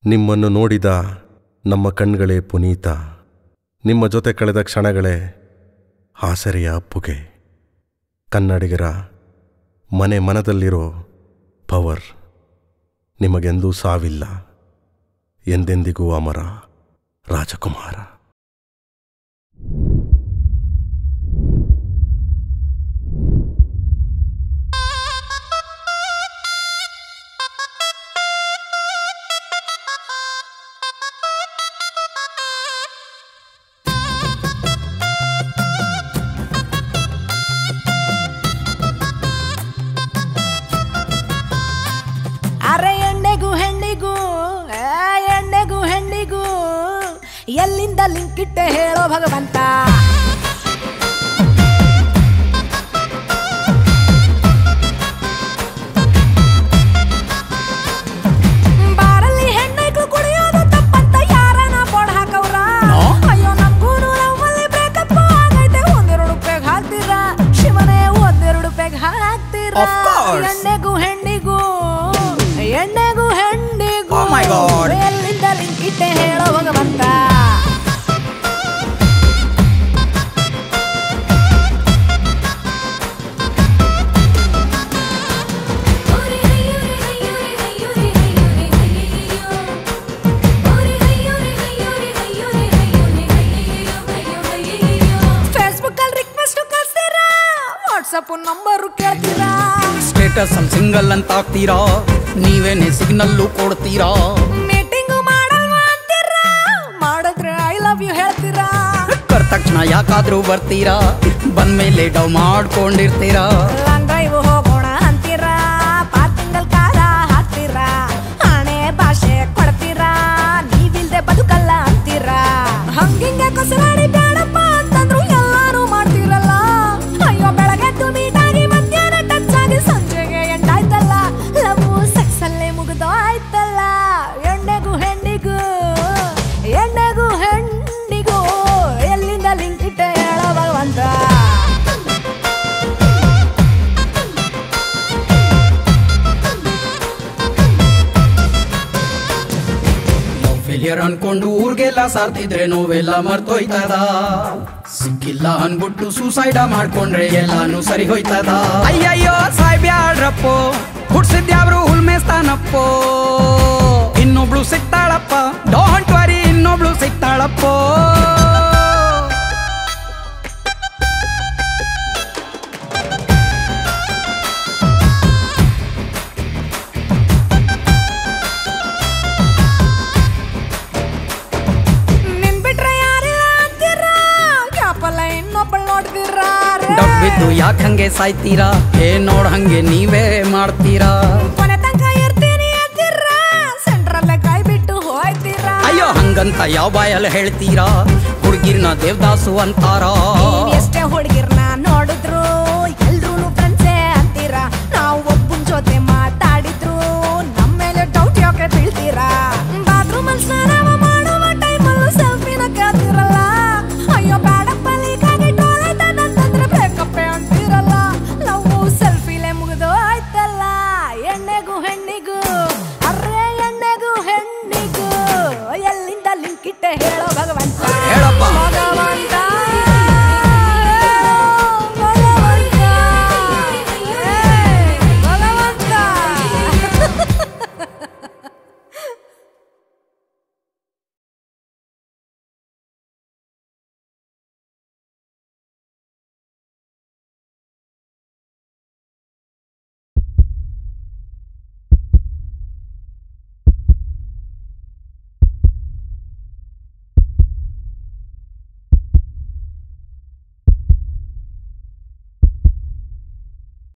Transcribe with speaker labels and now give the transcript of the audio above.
Speaker 1: ನಿಮ್ಮನ್ನು ನೋಡಿದ ನಮ್ಮ ಕಣ್ಗಳೇ ಪುನೀತ ನಿಮ್ಮ ಜೊತೆ ಕಳೆದ ಕ್ಷಣಗಳೇ ಆಸರೆಯ ಅಪ್ಪುಗೆ ಕನ್ನಡಿಗರ ಮನೆ ಮನದಲ್ಲಿರೋ ಪವರ್ ನಿಮಗೆಂದೂ ಸಾವಿಲ್ಲ ಎಂದೆಂದಿಗೂ ಅಮರ ರಾಜಕುಮಾರ
Speaker 2: ಅರೆ ಎಣ್ಣೆಗೂ ಹೆಣ್ಣಿಗೂ ಆ, ಎಣ್ಣೆಗೂ ಹೆಣ್ಣಿಗೂ ಎಲ್ಲಿಂದ ಲಿಂಕ್ ಇಟ್ಟೆ ಹೇಳೋ ಭಗವಂತ ಬಾರಲ್ಲಿ ಹೆಣ್ಣೈಕ್ಳು ಕುಡಿಯೋದು ತಪ್ಪಂತ ಯಾರನ ಬೋರ್ಡ್ ಹಾಕವ್ರ ಅಯ್ಯೋ ನಮ್ಗೂನು ಲವ್ವಲ್ಲಿ ಬ್ರೇಕಪ್ ಆಗೈತೆ ಒಂದೆರಡು ಪೆಗ್ ಹಾಕ್ತೀರಾ ಶಿವನೇ ಒಂದೆರಡು ಪೆಗ್ ಹಾಕ್ತೀರಾ
Speaker 3: Of course.
Speaker 2: ಎಣ್ಣೆಗೂ ಹೆಣ್ಣಿಗೂ ಎಣ್ಣೆಗೂ ಹೆಣ್ಣಿಗೂ
Speaker 3: Oh my God.
Speaker 2: ಎಲ್ಲಿಂದ ಲಿಂಕ್ ಇಟ್ಟೆ ಹೇಳೋ ಭಗವಂತ ಫೇಸ್ಬುಕ್ ಅಲ್ಲಿ ರಿಕ್ವೆಸ್ಟ್ ಕಳ್ಸ್ತೀರಾ ವಾಟ್ಸಪ್ ನಂಬರ್ ಕೇಳ್ತೀರಾ
Speaker 3: ಸ್ಟೇಟಸ್ ಅಲ್ಲಿ ಸಿಂಗಲ್ ಅಂತ ಹಾಕ್ತೀರಾ ನೀವೇನೆ ಸಿಗ್ನಲ್ಲು ಕೊಡ್ತೀರಾ
Speaker 2: ಮೀಟಿಂಗ್ ಮಾಡಲ್ವಾ ಅಂತೀರಾ ಮಾಡಿದ್ರೆ ಐ ಲವ್ ಯು ಹೇಳ್ತೀರಾ
Speaker 3: ಕರ್ ತಕ್ಷಣ ಯಾಕಾದ್ರೂ ಬರ್ತೀರಾ ಬಂದ್ಮೇಲೆ ಡವ್ ಮಾಡ್ಕೊಂಡಿರ್ತೀರಾ
Speaker 2: ಲಾಂಗ್ ಡ್ರೈವ್ ಹೋಗೋಣ ಅಂತೀರಾ ಪಾರ್ಕಿಂಗ್ ಅಲ್ಲಿ ಕಾರ ಹಾಕ್ತೀರಾ ಹಣೆ ಭಾಷೆ ಕೊಡ್ತೀರಾ ನೀವಿಲ್ದೆ ಬದುಕಲ್ಲ ಅಂತೀರಾ ಹಂಗಿಂಗೆ ಕಸರಾಡಿ ಬೇಡಪ್ಪ ಅಂತಂದ್ರು ಎಲ್ಲಾರು ಮಾಡ್ತೀರಲ್ಲ ಅಯ್ಯೋ ಬೆಳಗ್ಗೆ ಮೀಟ್ ಆಗಿ ಮಧ್ಯಾಹ್ನ ಟಚ್ ಆಗಿ ಸಂಜೆಗೆ ಎಂಟಾಯ್ತಲ್ಲ ಲವ್ ಸೆಕ್ಸ್ ಅಲ್ಲೇ ಮುಗಿದೋಯ್ತಲ್ಲ ಎಣ್ಣೆಗೂ ಹೆಣ್ಣಿಗೂ ಎಣ್ಣೆಗೂ ಹೆಣ್ಣಿಗೂ ಎಲ್ಲಿಂದ ಲಿಂಕ್ ಇಟ್ಟೆ ಹೇಳೋ ಭಗವಂತ
Speaker 3: ಫೇಲಿಯರ್ ಅನ್ಕೊಂಡು ಊರ್ಗೆಲ್ಲ ಸಾರ್ತಿದ್ರೆ ನೋವೆಲ್ಲ ಮರ್ತೋಯ್ತದ ಸಿಕ್ಕಿಲ್ಲ ಅನ್ಬಿಟ್ಟು ಸೂಸೈಡ ಮಾಡ್ಕೊಂಡ್ರೆ ಎಲ್ಲಾನು ಸರಿ ಹೋಯ್ತದ ಅಯ್ಯಯ್ಯೋ ಸಾಯ್ಬ್ಯಾಡ್ರಪ್ಪೋ ಹುಡ್ಸಿದ್ಯಾವ್ರು ಹುಲ್ಮೇಸ್ತಾನಪ್ಪೋ ಇನ್ನೊಬ್ಳು ಸಿಗ್ತಾಳಪ್ಪ ಡೋಂಟ್ ವರಿ ಇನ್ನೊಬ್ಳು ಸಿಗ್ತಾಳಪ್ಪೋ
Speaker 2: ನಿನ್ ಬಿಟ್ರೆ ಯಾರಿಲ್ಲ ಅಂತೀರಾ ಕ್ಯಾಪಲ್ಲ ಇನ್ನೊಬ್ಬಳು ನೋಡ್ತೀರಾ
Speaker 3: ಡಬ್ಬಿದ್ದು ಯಾಕಂಗೆ ಸಾಯ್ತೀರಾ ಏ ನೋಡ್ ಹಂಗೆ ನೀವೇ ಮಾಡ್ತೀರಾ
Speaker 2: ಕೊನೆ ತನಕ ಇರ್ತೀನಿ ಅಂತೀರಾ ಸೆಂಟ್ರಲ್ಲೇ ಕೈ ಬಿಟ್ಟು ಹೋಯ್ತೀರಾ
Speaker 3: ಅಯ್ಯೋ ಹಂಗಂತ ಯಾವ ಬಾಯಲ್ಲಿ ಹೇಳ್ತೀರಾ ಹುಡುಗಿರ್ನ ದೇವದಾಸು ಅಂತಾರ
Speaker 2: ನೀವ್